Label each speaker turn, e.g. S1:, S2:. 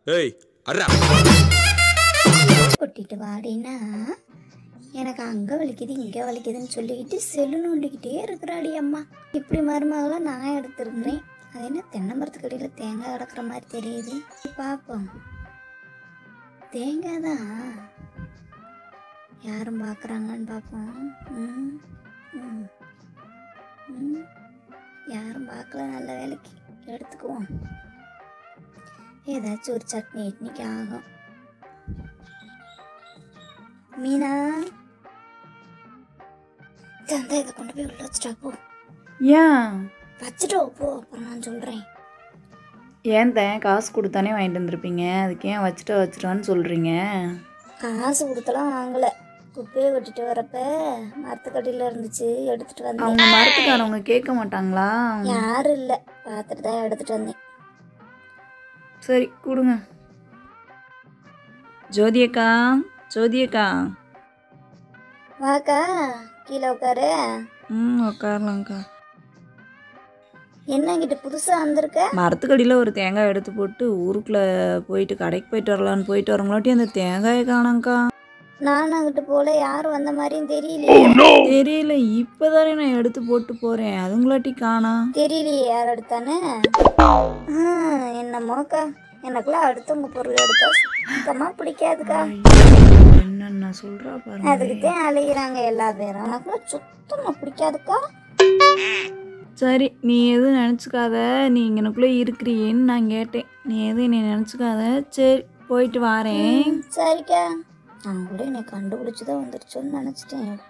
S1: ஏய் அர்ரா
S2: கொட்டிட்டு வாடினா எனக்கு அங்கே வலிக்குது இங்கே வலிக்குதுன்னு சொல்லிக்கிட்டு செல்லு நோண்டிக்கிட்டே இருக்கிறாடி அம்மா இப்படி மருமகளை நான் எடுத்துருக்கிறேன் அது என்ன தென்னை மரத்துக்கடியில் தேங்காய் கிடக்குற மாதிரி தெரியுது பார்ப்போம் தேங்காய் தான் யாரும் பார்க்குறாங்கன்னு பார்ப்போம் ம் ம் ம் யாரும் பார்க்கல நல்ல வேலைக்கு எடுத்துக்குவோம் ஏதாச்சும் ஒரு சட்னி இட்னிக்கு ஆகும் மீனா சந்தா இதை கொண்டு போய் உள்ள வச்சுட்டா போ
S3: ஏன்
S2: வச்சுட்டு வா, போ அப்புறம் நான் சொல்கிறேன்
S3: ஏன் தான் காசு கொடுத்தானே வாங்கிட்டு வந்திருப்பீங்க அதுக்கு ஏன் வச்சுட்டா வச்சுட்டான்னு சொல்கிறீங்க
S2: காசு கொடுத்தலாம் வாங்கலை குப்பையை கொட்டிட்டு வரப்ப மரத்துக்கடியில் இருந்துச்சு எடுத்துட்டு வந்தேன்
S3: அவங்க மரத்துக்காரவங்க கேட்க மாட்டாங்களா
S2: யாரும் இல்லை பார்த்துட்டு தான் எடுத்துட்டு வந்தேன்
S3: சரி கொடுங்க ஜோதியக்கா ஜோதியக்கா
S2: வாக்கா கீழே உட்காரு
S3: ம் உட்காரலாம்க்கா
S2: என்னங்கிட்ட புதுசாக வந்திருக்க
S3: மரத்துக்கடியில் ஒரு தேங்காய் எடுத்து போட்டு ஊருக்குள்ளே போயிட்டு கடைக்கு போயிட்டு வரலான்னு போயிட்டு வரங்களாட்டி அந்த தேங்காயை காணாங்க்கா
S2: நானும் அங்கிட்டு போல யாரும் வந்த மாதிரியும் தெரியலையே
S3: தெரியல இப்போதானே நான் எடுத்து போட்டு போகிறேன் அதுங்களாட்டி காணா
S2: தெரியலையே யார் எடுத்தானே ஆ, என்னமோக்கா எனக்குலாம் அடுத்தவங்க பொருள் எடுத்தா சுத்தமாக பிடிக்காதுக்கா
S3: என்னென்ன சொல்கிறா பாருங்க
S2: அதுக்கு தான் அலைகிறாங்க எல்லா பேரும் எனக்குலாம் சுத்தமாக பிடிக்காதுக்கா
S3: சரி நீ எதுவும் நினச்சிக்காத நீ இங்கனக்குள்ளே இருக்கிறியேன்னு நான் கேட்டேன் நீ எதுவும் நீ நினச்சிக்காத சரி போயிட்டு வாரேன்
S2: சரிக்கா நான் கூட என்னை கண்டுபிடிச்சி தான் வந்துருச்சோன்னு நினச்சிட்டேன்